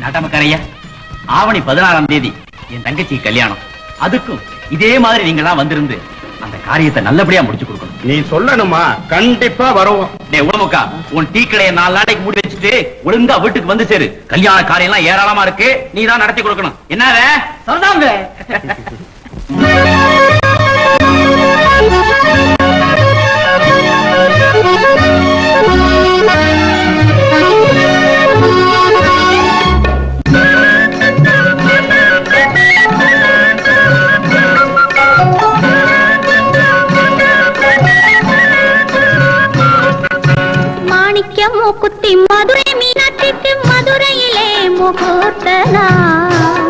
நாட்டாமக்காரையா ஆவணி பதினாறாம் தேதி என் தங்கச்சி கல்யாணம் அதுக்கும் இதே மாதிரி நீங்களாம் வந்திருந்து அந்த காரியத்தை நல்லபடியா முடிச்சு கொடுக்கணும் நீ சொல்லணுமா கண்டிப்பா வருவோம் டேய் உடமுக்கா உன் டீ கடையை நாலு நாளைக்கு மூடி வச்சுட்டு ஒழுங்கா வீட்டுக்கு வந்து சேரு கல்யாண காரியம் எல்லாம் ஏராளமா இருக்கு நீ தான் நடத்தி கொடுக்கணும் என்ன சொல்றாங்க மாணிக்கம் மூக்குத்தி மதுரை மீனாட்சிக்கு மதுரையிலே முகூர்த்த நாள்.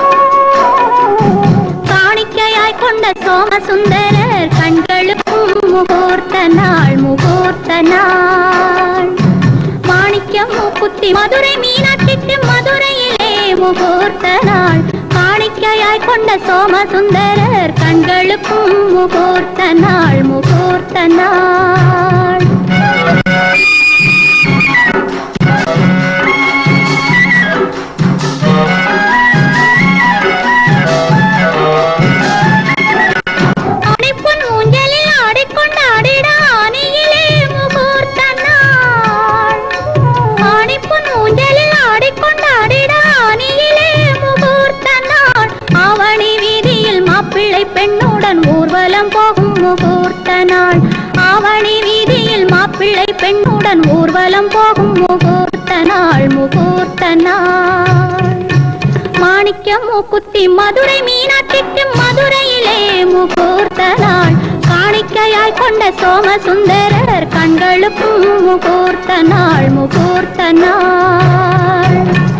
காணிக்கையாய் கொண்ட சோமசுந்தரர் கண்களுக்கும் முகூர்த்த நாள் முகூர்த்த நாள் மாணிக்கம் மூக்குத்தி மதுரை மீனாட்சிக்கு மதுரையிலே முகூர்த்த நாள் காணிக்கையாய் கொண்ட சோமசுந்தரர் கண்களுக்கும் முகூர்த்த நாள் முகூர்த்த நாள் அணிப்பொன் ஊஞ்சலில் ஆடிக்கொண்டாடிட ஆணியிலே முகூர்த்த நாள். ஆணிப்பொன் ஊஞ்சலில் ஆடிக்கொண்டாடிட ஆணியிலே முகூர்த்த நாள். ஆவணி வீதியில் மாப்பிள்ளை பெண்ணுடன் ஊர்வலம் போகும் முகூர்த்த நாள் ஆவணி வீதியில் மாப்பிள்ளை பெண்ணுடன் ஊர்வலம் போகும் முகூர்த்த நாள் முகூர்த்த நாள் மாணிக்கம் மூக்குத்தி மதுரை மீனாட்சிக்கு மதுரையிலே முகூர்த்த நாள் காணிக்கையாய் கொண்ட சோமசுந்தரர் கண்களுக்கும் முகூர்த்த நாள் முகூர்த்த நாள்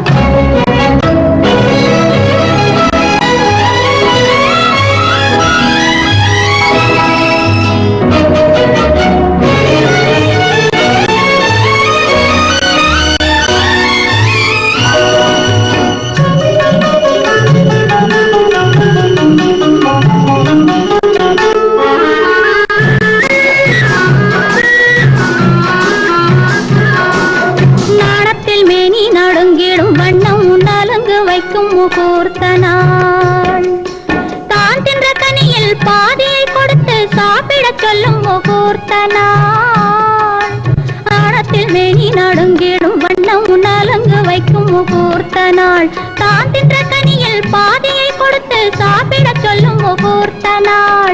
நாணத்தில் மேனி நடுங்கிடும் வண்ணம் நலுங்கு வைக்கும் முகூர்த்த நாள் தான் தின்ற கனியில் பாதியை கொடுத்து சாப்பிடச் சொல்லும் முகூர்த்த நாள் நாணத்தில் மேனி நடுங்கிடும் வண்ணம் நலுங்கு வைக்கும் முகூர்த்த நாள் தான் தின்ற கனியில் பாதியை கொடுத்து சாப்பிடச் சொல்லும் முகூர்த்த நாள்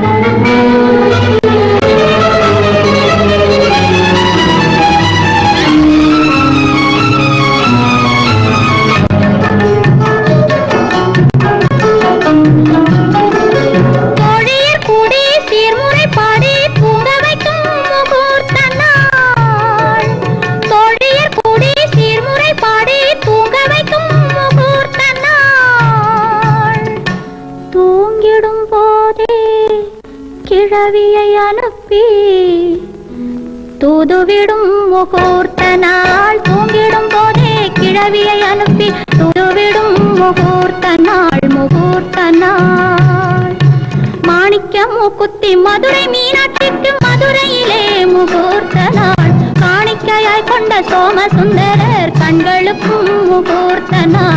தோழியர் கூடி சீர்முறை பாடி தூங்க வைக்கும் முகூர்த்த நாள் தோழியர் கூடி சீர்முறை பாடி தூங்க வைக்கும் முகூர்த்த நாள் தூங்கிடும் போதே கிழவியை அனுப்பி தூதுவிடும் முகூர்த்த நாள் தூங்கிடும் போதே கிழவியை அனுப்பி தூதுவிடும் முகூர்த்த நாள் முகூர்த்த நாள் மாணிக்கம் மூக்குத்தி மதுரை மீனாட்சிக்கு மதுரையிலே முகூர்த்த நாள் காணிக்கையாய் கொண்ட சோமசுந்தரர் கண்களுக்கும் முகூர்த்த நாள்